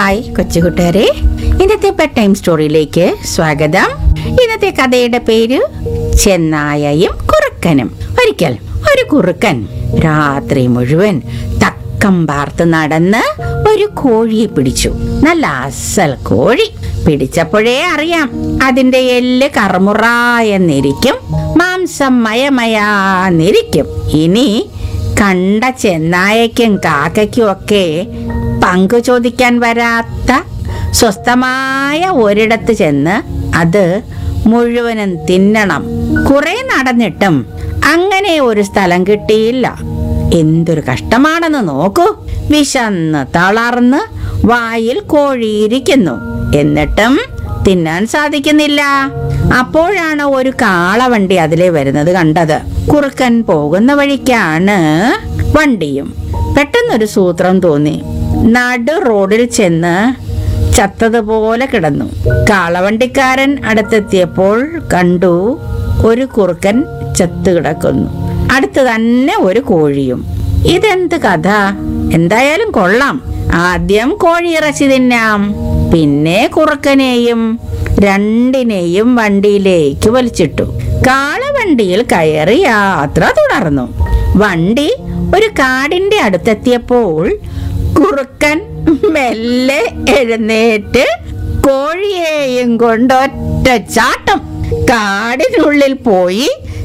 hi കൊച്ചുകൂട്ടുകാരെ ഇന്നത്തെ bed time സ്റ്റോറിയിലേക്ക് സ്വാഗതം ഇന്നത്തെ കഥയുടെ പേര് ചെന്നായയും കുറുക്കനും ഒരിക്കൽ ഒരു കുറുക്കൻ രാത്രി മുഴുവൻ തക്കം പാർത്ത് നടന്ന് ഒരു കോഴിയെ പിടിച്ചു നല്ല അസൽ കോഴി പിടിച്ചപ്പോഴേ അറിയാം അതിന്റെ എല്ല് കറുമുറ എന്നിരിക്കും മാംസം മയമയാന്നിരിക്കും ഇനി കണ്ട ചെന്നായയ്ക്കും കാക്കയ്ക്കും ഒക്കെ പങ്കു ചോദിക്കാൻ വരാത്ത സ്വസ്ഥമായ ഒരിടത്ത് ചെന്ന് അത് മുഴുവനും തിന്നണം കുറെ നടന്നിട്ടും അങ്ങനെ ഒരു സ്ഥലം കിട്ടിയില്ല എന്തൊരു കഷ്ടമാണെന്ന് നോക്കൂ വിശന്ന് തളർന്ന് വായിൽ കോഴിയിരിക്കുന്നു എന്നിട്ടും തിന്നാൻ സാധിക്കുന്നില്ല അപ്പോഴാണ് ഒരു കാളവണ്ടി അതിലെ വരുന്നത് കണ്ടത് കുറുക്കൻ പോകുന്ന വഴിക്കാണ് വണ്ടിയും പെട്ടെന്നൊരു സൂത്രം തോന്നി നടു റോഡിൽ ചെന്ന് ചത്തതുപോലെ കിടന്നു കാളവണ്ടിക്കാരൻ അടുത്തെത്തിയപ്പോൾ കണ്ടു ഒരു കുറുക്കൻ ചത്തു കിടക്കുന്നു അടുത്ത് തന്നെ ഒരു കോഴിയും ഇതെന്ത് കഥ എന്തായാലും കൊള്ളാം ആദ്യം കോഴി ഇറച്ചി തിന്നാം പിന്നെ കുറുക്കനെയും രണ്ടിനെയും വണ്ടിയിലേക്ക് വലിച്ചിട്ടു കാളവണ്ടിയിൽ കയറി യാത്ര തുടർന്നു വണ്ടി ഒരു കാടിന്റെ അടുത്തെത്തിയപ്പോൾ കുറുക്കൻ മെല്ലെ എഴുന്നേറ്റ് കോഴിയെയും കൊണ്ടൊറ്റ ചാട്ടം കാടിനുള്ളിൽ പോയി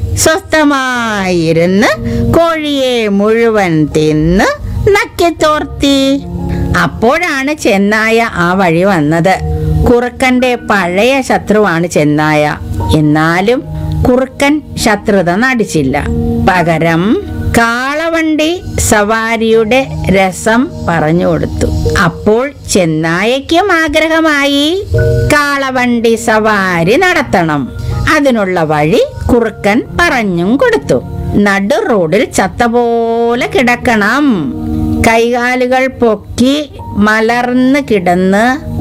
സ്വസ്ഥമായിരുന്ന് കോഴിയെ മുഴുവൻ തിന്ന് നക്കിത്തോർത്തി അപ്പോഴാണ് ചെന്നായ ആ വഴി വന്നത് കുറുക്കന്റെ പഴയ ശത്രുവാണ് ചെന്നായ എന്നാലും കുറുക്കൻ ശത്രുത നടിച്ചില്ല പകരം കാളവണ്ടി സവാരിയുടെ രസം പറഞ്ഞു കൊടുത്തു അപ്പോൾ ചെന്നായയ്ക്കും ആഗ്രഹമായി കാളവണ്ടി സവാരി നടത്തണം അതിനുള്ള വഴി കുറുക്കൻ പറഞ്ഞും കൊടുത്തു നടു റോഡിൽ ചത്ത പോലെ കിടക്കണം കൈകാലുകൾ പൊക്കി മലർന്ന് കിടന്ന്